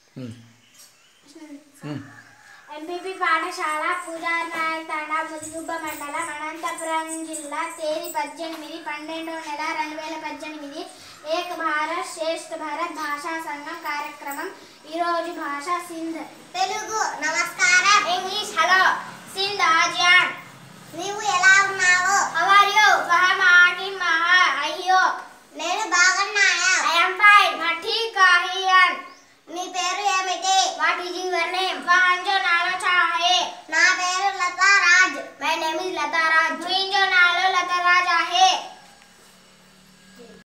ఉమ్. ఉమ్. MPP పాఠశాల పూజానాయక్ తండా ముదిగుబ్బ మండలం అనంతపురం జిల్లా తేదీ పద్దెనిమిది పన్నెండో నెల రెండు వేల పద్దెనిమిది ఏక్ భారత్ శ్రేష్ఠ భారత్ భాషా సంఘం కార్యక్రమం ఈరోజు భాష సింధ్ తెలుగు నమస్కారం ఇంగ్లీష్ హలో సింధ్ ఆజియాన్ నీవు ఎలా ఉన్నావు హవర్ యు మహమాకి మహా అయ్యో నేను బాగున్నాను ఐ యామ్ ఫైన్ మఠీ కాహియన్ నీ పేరు ఏమిటి వాట్ ఈజ్ యువర్ నేమ్ వహాన్ జో నానా చాహే నా పేరు Lata Raj my name is Lata Raj doing